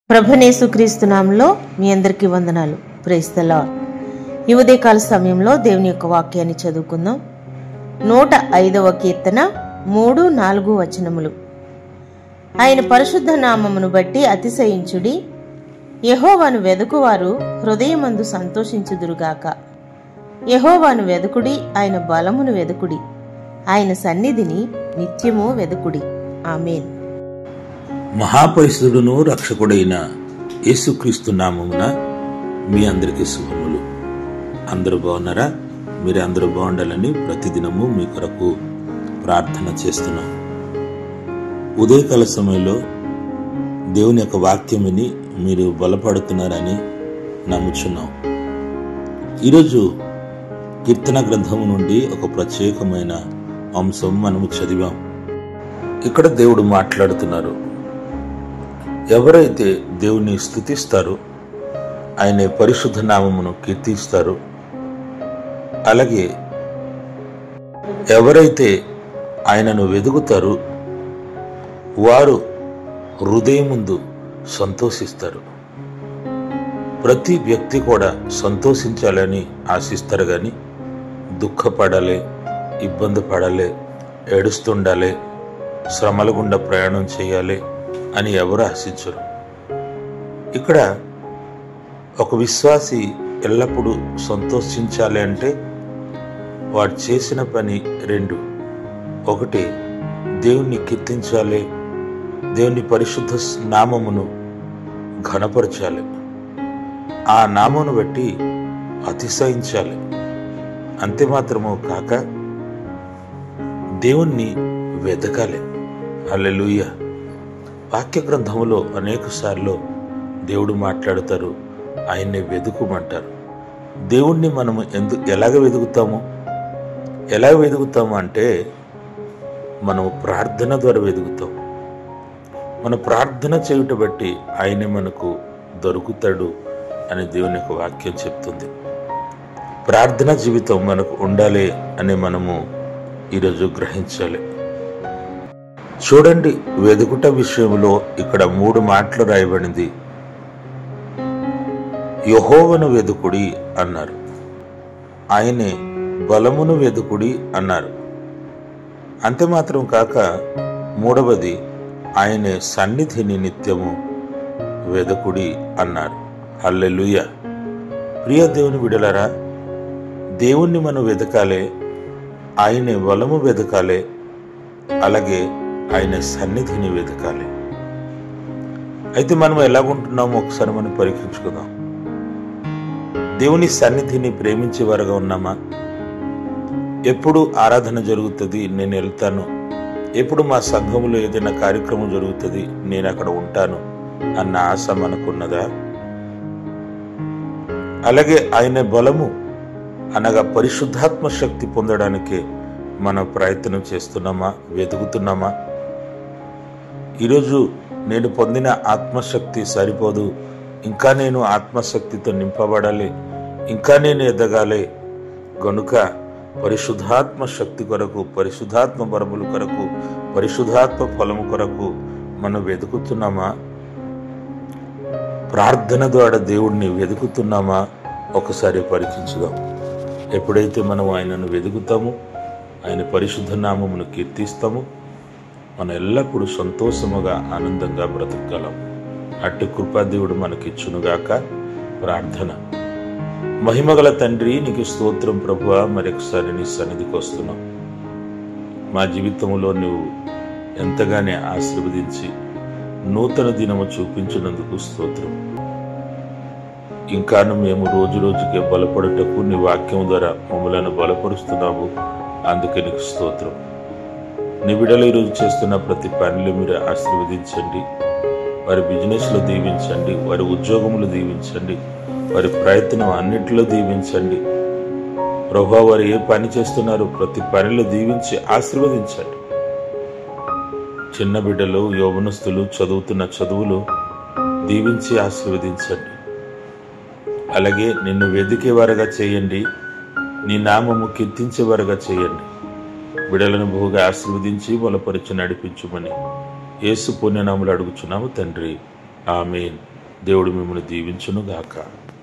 ప్రభనేసుక్రీస్తు నామంలో మీ అందరికీ వందనాలు ప్రేస్తలా ఈ ఉదయకాల సమయంలో దేవుని యొక్క వాక్యాన్ని చదువుకుందాం నూట ఐదవ కీర్తన మూడు నాలుగు వచనములు ఆయన పరిశుద్ధ నామమును బట్టి అతిశయించుడి యహోవాను వెదుకువారు హృదయమందు సంతోషించుదురుగాక యహోవాను వెదుకుడి ఆయన బలమును వెదుకుడి ఆయన సన్నిధిని నిత్యము వెదుకుడి ఆమెన్ మహాపరిశుడును రక్షకుడైన యేసుక్రీస్తు నామమున మీ అందరికీ శుభములు అందరూ బాగున్నారా మీరు అందరూ బాగుండాలని ప్రతిదినము మీ కొరకు ప్రార్థన చేస్తున్నాం ఉదయకాల సమయంలో దేవుని యొక్క వాక్యం విని మీరు బలపడుతున్నారని నమ్ముచున్నాం ఈరోజు కీర్తన గ్రంథము నుండి ఒక ప్రత్యేకమైన అంశం మనము చదివాం ఇక్కడ దేవుడు మాట్లాడుతున్నారు ఎవరైతే దేవుని స్థుతిస్తారో ఆయన పరిశుద్ధ నామమును కీర్తిస్తారు అలాగే ఎవరైతే ఆయనను వెదుగుతారో వారు హృదయం ముందు సంతోషిస్తారు ప్రతి వ్యక్తి కూడా సంతోషించాలని ఆశిస్తారు కానీ దుఃఖపడాలి ఇబ్బంది పడాలి ఏడుస్తుండాలి శ్రమల గుండా ప్రయాణం చేయాలి అని ఎవరు ఆశించరు ఇక్కడ ఒక విశ్వాసి ఎల్లప్పుడూ సంతోషించాలి అంటే వాడు చేసిన పని రెండు ఒకటి దేవుణ్ణి కీర్తించాలి దేవుని పరిశుద్ధ నామమును ఘనపరచాలి ఆ నామమును బట్టి అతిశయించాలి అంతే మాత్రము కాక దేవుణ్ణి వెతకాలి అల్లెలుయ్య వాక్య గ్రంథములో అనేక సార్లు దేవుడు మాట్లాడతారు ఆయన్ని వెతుకుమంటారు దేవుణ్ణి మనము ఎందు ఎలాగ వెతుకుతాము ఎలా వెతుకుతాము అంటే మనము ప్రార్థన ద్వారా వెతుకుతాం మన ప్రార్థన చేయుట బట్టి ఆయనే మనకు దొరుకుతాడు అని దేవుని యొక్క వాక్యం చెప్తుంది ప్రార్థన జీవితం మనకు ఉండాలి అని మనము ఈరోజు గ్రహించాలి చూడండి వెదుకుట విషయంలో ఇక్కడ మూడు మాటలు రాయబడింది యహోవను వెదుకుడి అన్నారు ఆయనే బలమును వెదుకుడి అన్నారు అంతే మాత్రం కాక మూడవది ఆయనే సన్నిధిని నిత్యము వెదకుడి అన్నారు హల్లెలూయ ప్రియ దేవుని విడలరా దేవుణ్ణి మనం వెతకాలే ఆయనే బలము వెతకాలే అలాగే ఆయన సన్నిధిని వెతకాలి అయితే మనం ఎలాగుంటున్నామో ఒకసారి మనం పరీక్షించుకుందాం దేవుని సన్నిధిని ప్రేమించేవారుగా ఉన్నామా ఎప్పుడు ఆరాధన జరుగుతుంది నేను వెళ్తాను ఎప్పుడు మా సంఘములో ఏదైనా కార్యక్రమం జరుగుతుంది నేను అక్కడ ఉంటాను అన్న ఆశ మనకున్నదా అలాగే ఆయన బలము అనగా పరిశుద్ధాత్మ శక్తి పొందడానికి మన ప్రయత్నం చేస్తున్నామా వెతుకుతున్నామా ఈరోజు నేను పొందిన ఆత్మశక్తి సరిపోదు ఇంకా నేను ఆత్మశక్తితో నింపబడాలి ఇంకా నేను ఎదగాలి గనుక పరిశుద్ధాత్మ శక్తి కొరకు పరిశుద్ధాత్మ బరముల కొరకు పరిశుద్ధాత్మ ఫలము కొరకు మనం వెతుకుతున్నామా ప్రార్థన ద్వారా దేవుడిని వెతుకుతున్నామా ఒకసారి పరీక్షించుదాం ఎప్పుడైతే మనం ఆయనను వెతుకుతామో ఆయన పరిశుద్ధ నామమును కీర్తిస్తాము మనం ఎల్లప్పుడూ సంతోషముగా ఆనందంగా బ్రతకగలం అట్టి కృపాదేవుడు మనకిచ్చునుగాక ప్రార్థన మహిమగల తండ్రి నీకు స్తోత్రం ప్రభువ మరొకసారి నీ సన్నిధికి వస్తున్నాం మా జీవితంలో నువ్వు ఎంతగానే ఆశీర్వదించి నూతన దినము చూపించినందుకు స్తోత్రం ఇంకాను మేము రోజు రోజుకే బలపడుటకు నీ వాక్యం ద్వారా మమ్మలను బలపరుస్తున్నావు అందుకే నీకు స్తోత్రం నీ బిడ్డలు ఈరోజు చేస్తున్న ప్రతి పనిలో మీరు ఆశీర్వదించండి వారి బిజినెస్లో దీవించండి వారి ఉద్యోగములు దీవించండి వారి ప్రయత్నం అన్నిటిలో దీవించండి ప్రభా వారు ఏ పని చేస్తున్నారో ప్రతి పనిలో దీవించి ఆశీర్వదించండి చిన్న బిడ్డలు యౌవనస్తులు చదువుతున్న చదువులు దీవించి ఆశీర్వదించండి అలాగే నిన్ను వెదికేవారుగా చేయండి నీ నామము కీర్తించేవారుగా చేయండి బిడలను బహుగా ఆశీర్వదించి బలపరిచి నడిపించుమని యేసు పుణ్యనాములు అడుగుచున్నాము తండ్రి ఆమెన్ దేవుడు మిమ్మల్ని దీవించునుగాక